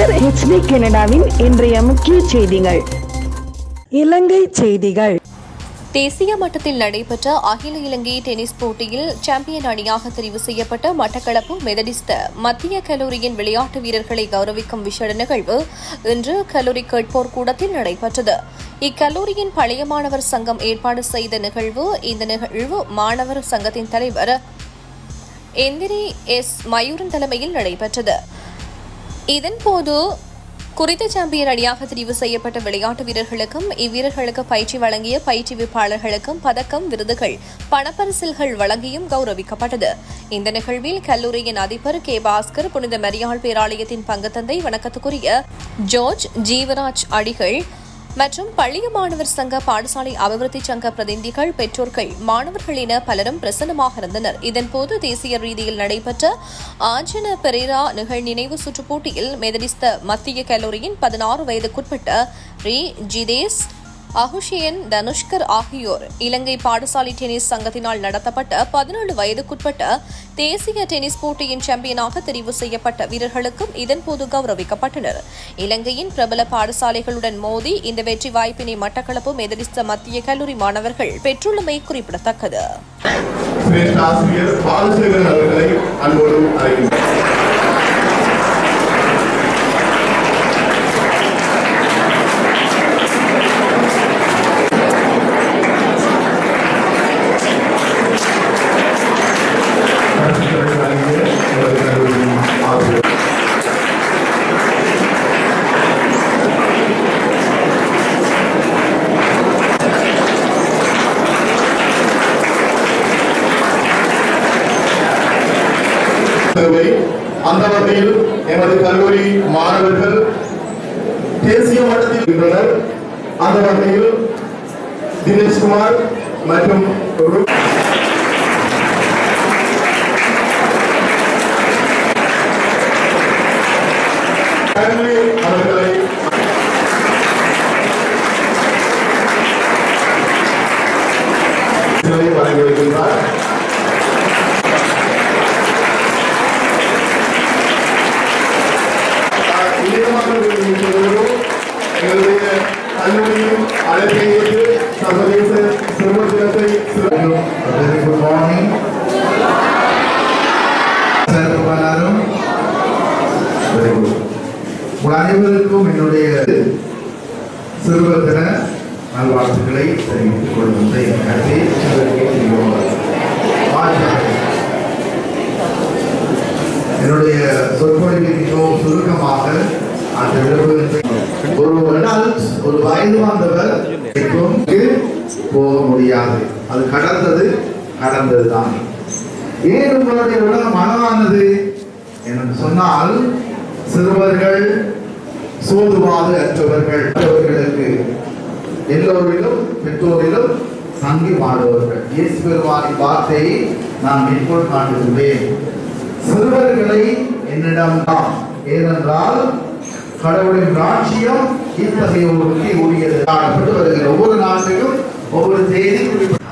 தமிழர் ஹெச்டி கனடாவின் இன்றைய முக்கிய செய்திகள் இலங்கை செய்திகள் தேசிய மட்டத்தில் நடைபெற்ற அகில இலங்கை டென்னிஸ் போட்டியில் சாம்பியன் அணியாக தெரிவு செய்யப்பட்ட மட்டக்களப்பு மெதடிஸ்த மத்திய கல்லூரியின் விளையாட்டு வீரர்களை கௌரவிக்கும் விசேட நிகழ்வு இன்று கல்லூரி கேட்போர் கூடத்தில் நடைபெற்றது இக்கல்லூரியின் பழைய மாணவர் சங்கம் ஏற்பாடு செய்த நிகழ்வு இந்த நிகழ்வு மாணவர் சங்கத்தின் தலைவர் எந்திரி எஸ் மயூரன் தலைமையில் நடைபெற்றது இதன்போது குறித்த சாம்பியன் அணியாக தெரிவு செய்யப்பட்ட விளையாட்டு வீரர்களுக்கும் இவ்வீரர்களுக்கு பயிற்சி வழங்கிய பயிற்றுவிப்பாளர்களுக்கும் பதக்கம் விருதுகள் பணப்பரிசில்கள் வழங்கியும் கௌரவிக்கப்பட்டது இந்த நிகழ்வில் கல்லூரியின் அதிபர் கே பாஸ்கர் புனித மரியாள் பேராலயத்தின் பங்குத்தந்தை வணக்கத்துக்குரிய ஜார்ஜ் ஜீவராஜ் அடிகள் மற்றும் பள்ளிய மாணவர் சங்க பாடசாலை அபிவிருத்தி சங்க பிரதிநிதிகள் பெற்றோர்கள் மாணவர்கள் என பலரும் பிரசன்னமாக இருந்தனர் இதன்போது தேசிய ரீதியில் நடைபெற்ற ஆஞ்சன பெரேரா நிகழ் நினைவு சுற்றுப் போட்டியில் மெதடிஸ்த மத்திய கல்லூரியின் பதினாறு வயதுக்குட்பட்ட ரீ ஜிதேஸ் அகுஷியன் தனுஷ்கர் ஆகியோர் இலங்கை பாடசாலை டென்னிஸ் சங்கத்தினால் நடத்தப்பட்ட பதினேழு வயதுக்குட்பட்ட தேசிய டென்னிஸ் போட்டியின் சாம்பியனாக தெரிவு செய்யப்பட்ட வீரர்களுக்கும் இதன்போது கௌரவிக்கப்பட்டனர் இலங்கையின் பிரபல பாடசாலைகளுடன் மோதி இந்த வெற்றி வாய்ப்பினை மட்டக்களப்பு மெதடிஸ்த மத்திய கல்லூரி மாணவர்கள் பெற்றுள்ளமை குறிப்பிடத்தக்கது சிரேஷ்ட ஆசிரியர் பாலசேகரன் அவர்களை அன்போடு அழைக்கின்றனர் கருத்துக்களை வழங்கிய எமது கல்லூரியின் ஆசிரியர் தேவை அந்த வகையில் எமது கல்லூரி மாணவர்கள் தேசிய மட்டத்தில் இருக்கின்றனர் அந்த வகையில் தினேஷ்குமார் மற்றும் ரு- கல்வி அவர்களை வழங்கி வைக்கின்றார் எங்களுடைய கல்லூரியின் அழைப்பை ஏற்று சர்வதேச சிறுவர் தினத்தை Very good morning. சார் எல்லாரும் Very good. உங்கள் அனைவருக்கும் என்னுடைய சிறுவர் தின நல்வாழ்த்துக்களை தெரிவித்துக் கொள்வதை கருதி என்னுடைய சொற்பொழிவை மிகவும் சுருக்கமாக அந்த விரும்புகின்ற ஒரு adult, ஒரு வயது வந்தவர் எப்பவும் போக முடியாது அது கடந்தது கடந்தது தான் ஏன் உங்களுடைய உலகம் அழகானது என்று சொன்னால் சிறுவர்கள் சோதுவாது அற்றவர்கள் அவர்களுக்கு எல்லோரிலும் பெற்றோரிலும் தங்கி வாழ்பவர்கள் இயேசு பெருமானின் வார்த்தையை நான் மேற்கோள் காட்டுகின்றேன் சிறுவர்களை என்னிடம் தான் ஏனென்றால் கடவுளின் ராட்சியம் இத்தகையோருக்கு உரியது காணப்பட்டு வருகிற ஒவ்வொரு நாட்டிலும் ஒவ்வொரு தேதி குறிப்பிட்ட